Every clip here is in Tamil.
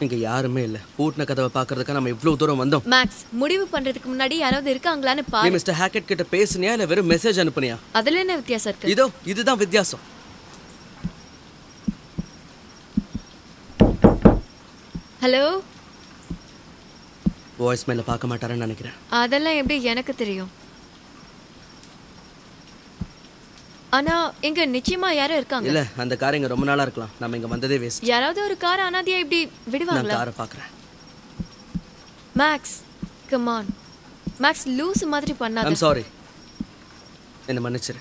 இங்க யாருமே இல்ல பூட்டின கதவை பாக்குறதுக்கு நம்ம இவ்வளவு தூரம் வந்தோம் மேக்ஸ் முடிவு பண்றதுக்கு முன்னாடி யாராவது இருக்காங்களான்னு நீ பாரு மிஸ்டர் ஹேக்கெட் கிட்ட பேசுனியா இல்ல வெறும் மெசேஜ் அனுப்புனியா அதுல என்ன வித்தியாசம் இருக்கு இதோ இதுதான் வித்தியாசம் ஹலோ வாய்ஸ் மேல பார்க்க மாட்டாருன்னு நினைக்கிறேன் அதெல்லாம் எப்படி எனக்கு தெரியும் ஆனா இங்க நிச்சயமா யாரும் இருக்காங்க இல்ல அந்த கார் இங்க ரொம்ப நாளா இருக்கலாம் நம்ம இங்க வந்ததே வேஸ்ட் யாராவது ஒரு கார் அனாதையா இப்படி நான் விடுவாங்களா காரை பாக்குறேன் மேக்ஸ் கமான் மேக்ஸ் லூஸ் மாதிரி பண்ணாத ஐம் சாரி என்ன மன்னிச்சிரு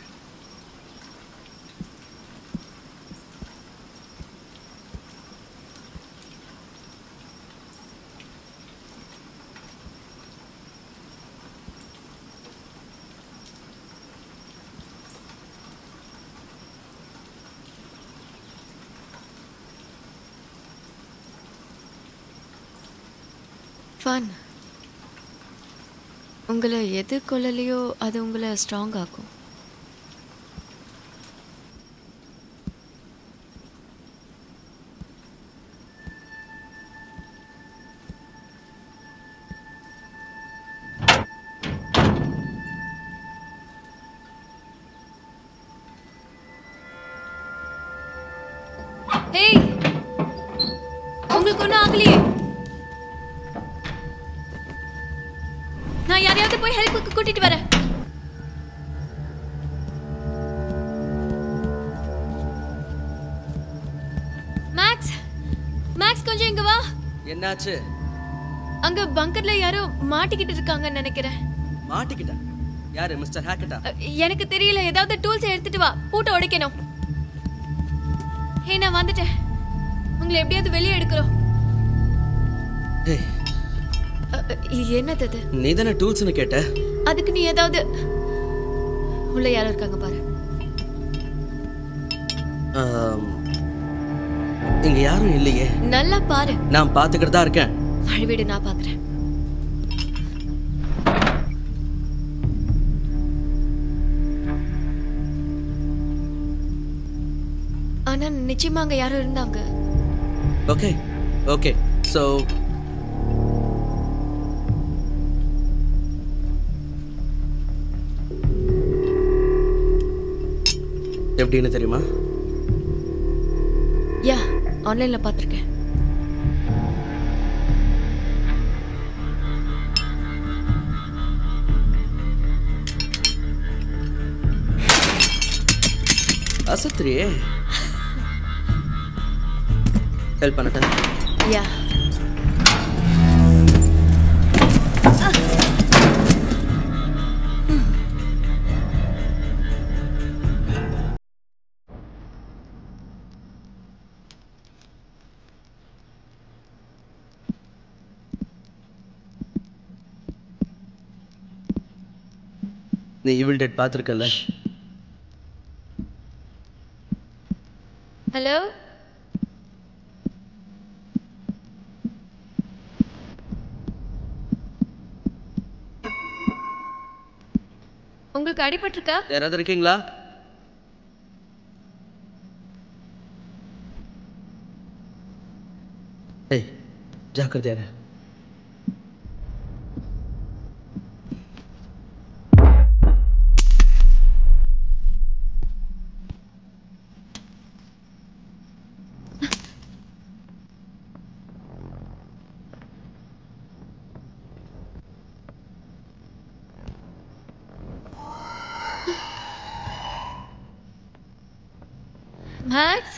ஃபன் உங்களை எது கொள்ளலையோ அது உங்களை ஸ்ட்ராங் ஆக்கும் ஹேய் உங்களுக்கு ஒன்றும் ஆகலையே நான் யாரையாவது போய் ஹெல்ப்புக்கு கூட்டிட்டு வரேன் மேக்ஸ் மேக்ஸ் கொஞ்சம் இங்க வா என்னாச்சு அங்க பங்கர்ல யாரோ மாட்டிக்கிட்டு இருக்காங்கன்னு நினைக்கிறேன் மாட்டிக்கிட்டேன் யாரு மிஸ்டர் ஹேக்கெட்டா அ, எனக்கு தெரியல ஏதாவது டூல்ஸ் எடுத்துட்டு வா பூட்டை உடைக்கணும் ஹே நான் வந்துட்டேன் உங்களை எப்படியாவது வெளியே எடுக்கிறோம் ஏய் அ, அ, இது என்னது அது நீ தானே டூல்ஸ்னு கேட்ட அதுக்கு நீ ஏதாவது உள்ள யாரும் இருக்காங்க பாரு ஆம், இங்க யாரும் இல்லையே நல்லா பாரு நான் பாத்துக்கிட்டு தான் இருக்கேன் வழிவிடு நான் பாக்குறேன் ஆனா நிச்சயமா அங்க யாரும் இருந்தாங்க ஓகே ஓகே ஸோ எப்படின்னு தெரியுமா யா ஆன்லைன்ல பாத்திருக்கேன் அசத்திரியே ஹெல்ப் பண்ணட்டேன் யா நீ ஈவில் டெட் பார்த்துருக்கல ஹலோ உங்களுக்கு அடிபட்டிருக்கா யாராவது இருக்கீங்களா ஏய் ஜாக்கிரதையா இரு. மேக்ஸ்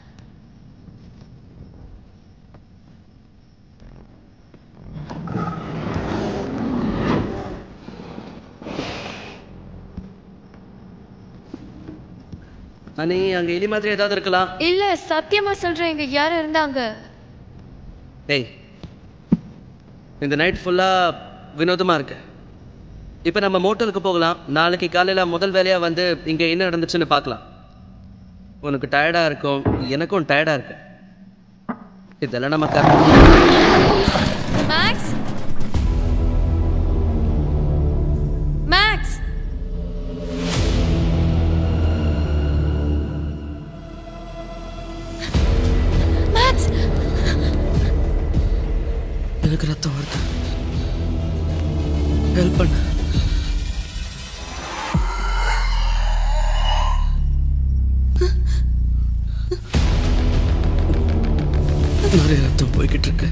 அண்ணி அங்க எலி மாதிரி ஏதாவது இருக்கலாம் இல்ல சத்தியமா சொல்றேன் இங்க யாரும் இருந்தாங்க ஏய் இந்த நைட் ஃபுல்லா வினோதமா இருக்கு இப்போ நம்ம மோட்டலுக்கு போகலாம் நாளைக்கு காலையில முதல் வேலையா வந்து இங்க என்ன நடந்துச்சுன்னு பார்க்கலாம் உனக்கு டயர்டா இருக்கும் எனக்கும் டயர்டா இருக்கு இதெல்லாம் நம்ம க- மேக்ஸ் மேக்ஸ் மேக்ஸ் ஹெல்ப் பண்ணு நிறைய ரத்தம் போய்கிட்டு இருக்கு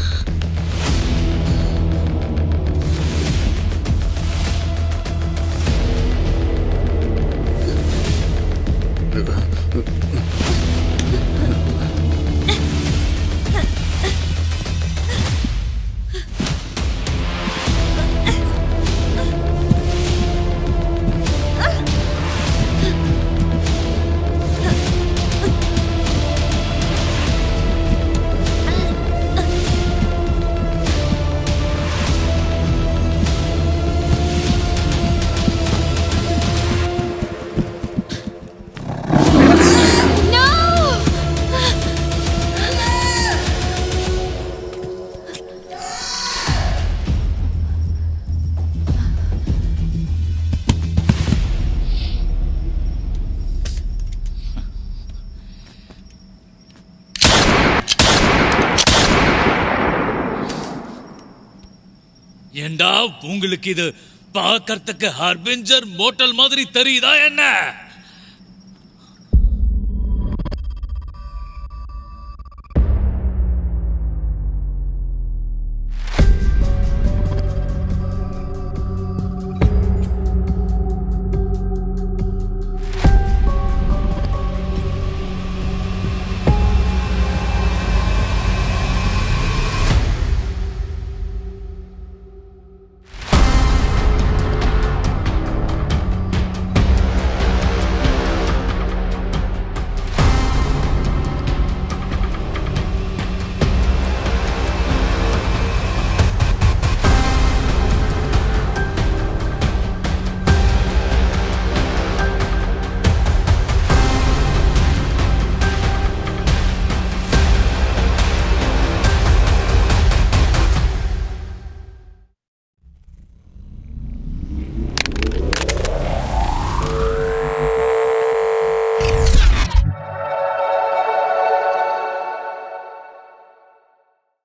No! ஏண்டா உங்களுக்கு இது பார்க்கறதுக்கு ஹார்பிஞ்சர் மோட்டல் மாதிரி தெரியுதா என்ன